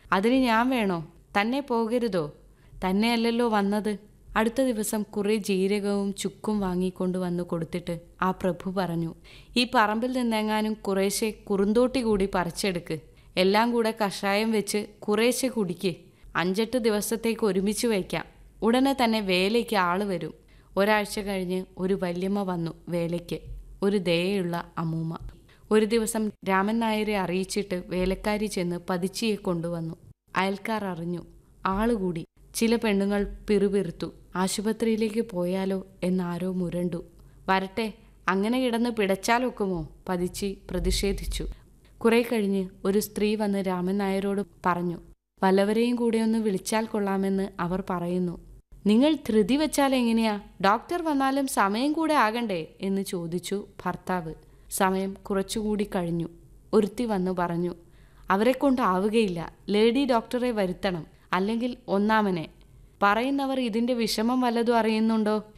അതിന് ഞാൻ വേണോ തന്നെ പോകരുതോ തന്നെയല്ലല്ലോ വന്നത് അടുത്ത ദിവസം കുറെ ജീരകവും ചുക്കും വാങ്ങിക്കൊണ്ട് വന്ന് കൊടുത്തിട്ട് ആ പ്രഭു പറഞ്ഞു ഈ പറമ്പിൽ നിന്നെങ്ങാനും കുറേശ്ശെ കുറുന്തോട്ടി കൂടി പറിച്ചെടുക്ക് എല്ലാം കൂടെ കഷായം വെച്ച് കുറേശ്ശെ കുടിക്ക് അഞ്ചെട്ട് ദിവസത്തേക്ക് ഒരുമിച്ച് വയ്ക്കാം ഉടനെ തന്നെ വേലയ്ക്ക് ആള് വരും ഒരാഴ്ച കഴിഞ്ഞ് ഒരു വല്യമ്മ വന്നു വേലയ്ക്ക് ഒരു ദയയുള്ള അമ്മൂമ്മ ഒരു ദിവസം രാമൻ നായരെ അറിയിച്ചിട്ട് വേലക്കാരി ചെന്ന് പതിച്ചിയെ കൊണ്ടുവന്നു അയൽക്കാർ അറിഞ്ഞു ആളുകൂടി ചില പെണ്ണുങ്ങൾ പിറുപിറുത്തു ആശുപത്രിയിലേക്ക് പോയാലോ എന്നാരോ മുരണ്ടു വരട്ടെ അങ്ങനെ കിടന്ന് പിടച്ചാലൊക്കുമോ പതിച്ചി പ്രതിഷേധിച്ചു കുറെ കഴിഞ്ഞ് ഒരു സ്ത്രീ വന്ന് രാമൻ നായരോട് പറഞ്ഞു വല്ലവരെയും കൂടെ ഒന്ന് വിളിച്ചാൽ കൊള്ളാമെന്ന് അവർ പറയുന്നു നിങ്ങൾ ധൃതി വെച്ചാൽ എങ്ങനെയാ ഡോക്ടർ വന്നാലും സമയം കൂടെ ആകണ്ടേ എന്ന് ചോദിച്ചു ഭർത്താവ് സമയം കുറച്ചുകൂടി കഴിഞ്ഞു ഒരുത്തി വന്നു പറഞ്ഞു അവരെ കൊണ്ടാവുകയില്ല ലേഡി ഡോക്ടറെ വരുത്തണം അല്ലെങ്കിൽ ഒന്നാമനെ പറയുന്നവർ ഇതിന്റെ വിഷമം വല്ലതും അറിയുന്നുണ്ടോ